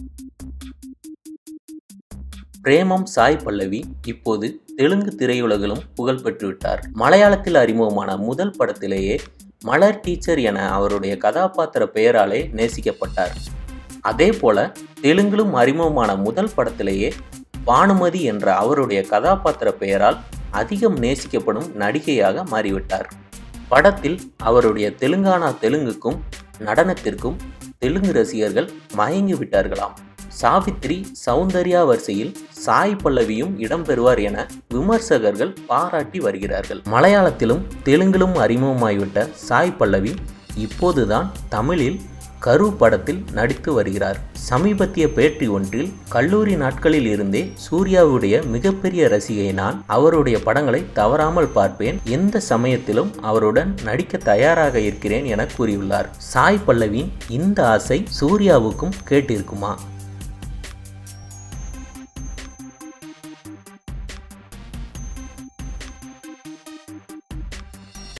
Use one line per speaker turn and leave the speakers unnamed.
பிரேமம் சாய் பல்லவி இப்போது தெலுங்கு திரையுலகிலும் புகழ் பெற்றுவிட்டார் மலையாளத்தில் அறிமுகமான முதல் படத்திலேயே மலர் டீச்சர் என அவருடைய கதாபாத்திர பெயராலே நேசிக்கப்பட்டார் அதே போல தெலுங்கிலும் அறிமுகமான முதல் படத்திலேயே பானுமதி என்ற அவருடைய கதாபாத்திர பெயரால் அதிகம் நேசிக்கப்படும் நடிகையாக மாறிவிட்டார் படத்தில் அவருடைய தெலுங்கானா தெலுங்குக்கும் நடனத்திற்கும் தெலுங்கு ரசிகர்கள் மயங்கி விட்டார்களாம் சாவித்ரி சௌந்தர்யா வரிசையில் சாய் பல்லவியும் இடம்பெறுவார் என விமர்சகர்கள் பாராட்டி வருகிறார்கள் மலையாளத்திலும் தெலுங்கிலும் அறிமுகமாகிவிட்ட சாய் பல்லவி இப்போதுதான் தமிழில் கரு படத்தில் நடித்து வருகிறார் சமீபத்திய பேட்டி ஒன்றில் கல்லூரி நாட்களில் இருந்தே சூர்யாவுடைய மிகப்பெரிய ரசிகை நான் அவருடைய படங்களை தவறாமல் பார்ப்பேன் எந்த சமயத்திலும் அவருடன் நடிக்க தயாராக இருக்கிறேன் என கூறியுள்ளார் சாய் பல்லவியின் இந்த ஆசை சூர்யாவுக்கும் கேட்டிருக்குமா